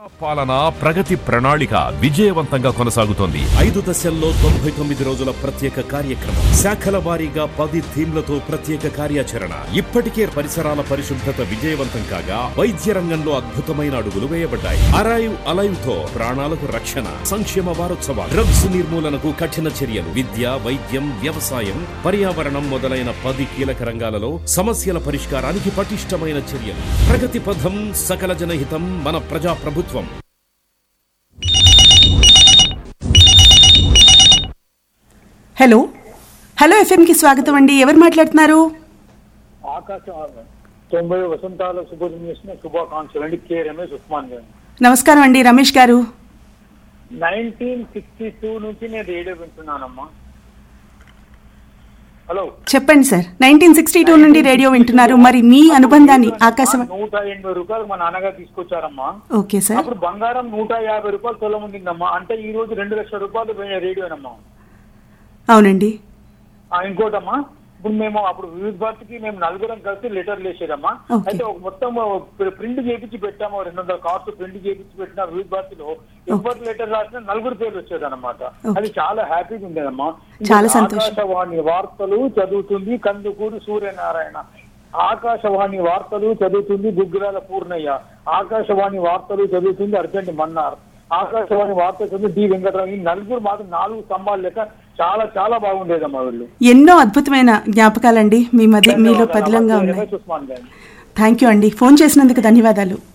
పాలన ప్రగతి ప్రణాళిక విజయవంతంగా కొనసాగుతోంది ఐదు దశల్లో తొంభై తొమ్మిది రోజుల ప్రత్యేక కార్యక్రమం శాఖల వారీగా పది థీమ్లతో ప్రత్యేక కార్యాచరణ ఇప్పటికే పరిసరాల పరిశుభ్రత విజయవంతం కాగా వైద్య రంగంలో అద్భుతమైన అడుగులు వేయబడ్డాయి అరైవ్ అలైవ్ తో ప్రాణాలకు రక్షణ సంక్షేమ వారోత్సవాలు డ్రగ్స్ నిర్మూలనకు కఠిన చర్యలు విద్య వైద్యం వ్యవసాయం పర్యావరణం మొదలైన పది కీలక రంగాలలో సమస్యల పరిష్కారానికి పటిష్టమైన చర్యలు ప్రగతి పథం సకల జనహితం మన ప్రజా ప్రభుత్వం హలో హలో ఎఫ్ఎంకి స్వాగతం అండి ఎవరు మాట్లాడుతున్నారు ఆకాశం తొంభై వసంతాల శుభోదయం చేసిన శుభాకాంక్షలు అండి కె రమేష్ ఉస్మాన్ గారు నమస్కారం అండి రమేష్ గారు నైన్టీన్ సిక్స్టీ టూ నుంచి నేను రేడియో వింటున్నానమ్మా హలో చెప్పండి సార్ నైన్టీన్ సిక్స్టీ టూ నుండి రేడియో వింటున్నారు మరి మీ అనుబంధాన్ని ఆకాశవాణి నూట ఎనభై రూపాయలు మా నాన్నగారు తీసుకొచ్చారమ్మా ఓకే సార్ అప్పుడు బంగారం నూట యాభై రూపాయలు తొలం ఉండిందమ్మా అంటే ఈ రోజు రెండు లక్షల రూపాయలు పోయిన రేడియోనమ్మా అవునండి ఆ, ఇంకోటమ్మా ఇప్పుడు మేము అప్పుడు వివిధ భారతికి మేము నలుగురం కలిసి లెటర్ వేసేదమ్మా Okay. అయితే ఒక మొత్తం ప్రింట్ చేపించి పెట్టాము రెండు వందల కార్డ్స్ ప్రింట్ చేపించి పెట్టిన వివిధ భారతిలో ఎవరి లెటర్ రాసినా నలుగురు పేర్లు వచ్చేదన్నమాట అది చాలా హ్యాపీగా ఉండేదమ్మా చాలా సంతోషం. ఆకాశవాణి వార్తలు చదువుతుంది కందుకూరు సూర్యనారాయణ ఆకాశవాణి వార్తలు చదువుతుంది గుగ్గిరాల పూర్ణయ్య ఆకాశవాణి వార్తలు చదువుతుంది అర్జెంట్ మన్నార్ ఆకాశవాణి వార్తలు చదువుతుంది డి వెంకటరావు ఈ నలుగురు మాత్రం నాలుగు స్తంభాలు లెక్క చాలా చాలా బాగుండేదమ్మా వీళ్ళు ఎన్నో అద్భుతమైన జ్ఞాపకాలండి మీ మధ్య మీలో పదిలంగా ఉన్నాయి రమేష్ ఉస్మాన్ గారు థ్యాంక్ యూ అండి ఫోన్ చేసినందుకు ధన్యవాదాలు